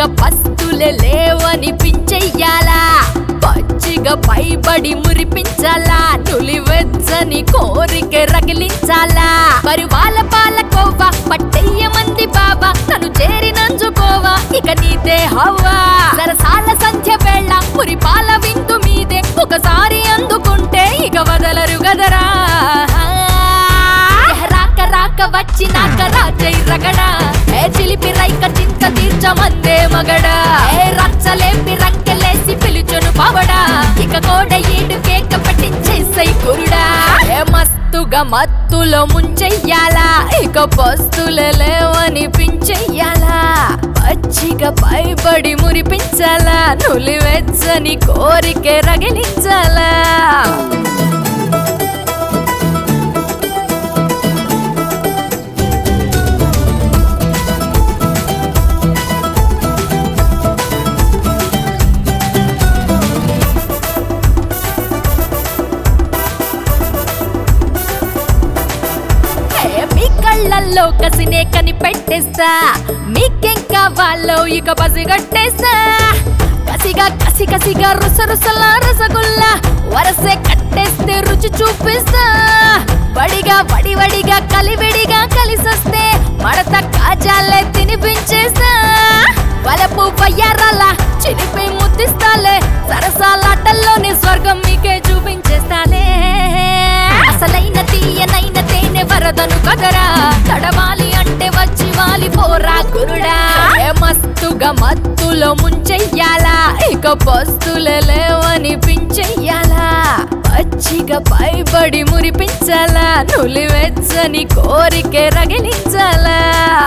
పస్తులే లేవనిపించెయ్యాలా పచ్చిగా పైబడి మురిపించాలా నులివెచ్చని కోరిక రగిలించాలా మరి వాళ్ళ పాల కోవా పట్టెయ్య మంది బాబా తను చేరి నంజుకోవా ఇక నీదే హవ్వా సరసాల సంధ్య వేళ మురి పాల విందు మీదే ఒకసారి అందుకుంటే ఇక వదలరు గదరా రాక రాక వచ్చినాక రాజై రగడా ఏ చిలిపి రైక చింత తీర్చమందే మగడా ఏ రచ్చలేపి రంకెలేసి పిలుచును పవడా ఇక కోడ ఏడు కేక పట్టించేసై కురుడా ఏ మస్తుగా మత్తులో ముంచెయ్యాలా ఇక పస్తులే లేవనిపించెయ్యాలా పచ్చిగా పైబడి మురిపించాలా నులివెచ్చని కోరిక రగిలించాలా ఏ మీ కళ్ళల్లో కసినే కనిపెట్టేస్తా మీకేం కావాలో ఇక పసిగట్టేస్తా కసిగా కసి కసిగా రుస రుసల రసగుల్ల వరసే కట్టేస్తే రుచి చూపిస్తా వడిగా వడి వడిగా కలివిడిగా కలిసొస్తే మడత కాజాలే తినిపించేస్తా వలపు వయ్యారాల చిలిపి ముద్దిస్తాలే సరసాలాటల్లోనే స్వర్గం మీకే చూపించేస్తాలే అసలైన తీయనైన తేనె వరదను కదరా తడవాలి అంటే వచ్చి వాలి పోరా గురుడా ఏ మస్తుగా మత్తులో ముంచెయ్యాలా ఇక పస్తులే లేవనిపించెయ్యాలా పచ్చిగా పైబడి మురిపించాలా నులివెచ్చని కోరిక రగిలించాలా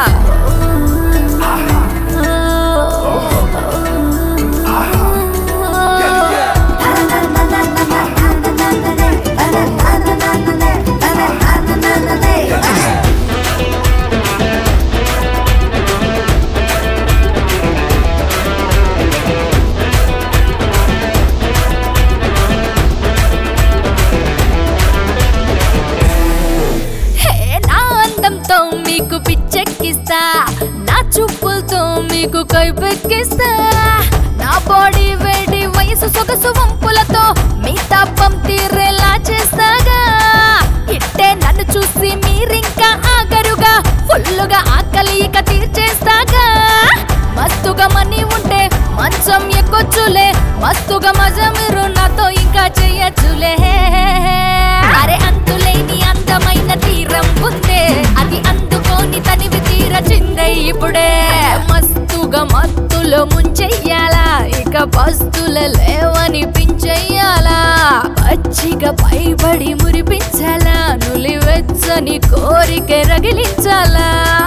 హే నా అందంతో మీకు పిచ్చెక్కిస్తా నా చూపులతో మీకు కైపెక్కిస్తా నా బాడీ వేడి వయసు సొగసు వంపులతో మీ తాపం తీరేలా చేస్తాగా ఇట్టే నన్ను చూసి మీరింకా ఆగరుగా ఫుల్లుగా ఆకలి ఇక తీర్చేస్తాగా మస్తుగా మనీ ఉంటే మంచం ఎక్కొచ్చులే మస్తుగా మజా మీరు నాతో ఇంకా చెయ్యొచ్చులే అరే అంతులేని అందమైన తీరం ఉందే అది అందుకోని తనివి తీర చిందే ఇప్పుడే మస్తుగా మత్తులో ముంచెయ్యాలా ఇక పస్తుల లేవనిపించెయ్యాలా పచ్చిగా పైబడి మురిపించాలా నులివెచ్చని కోరిక రగిలించాలా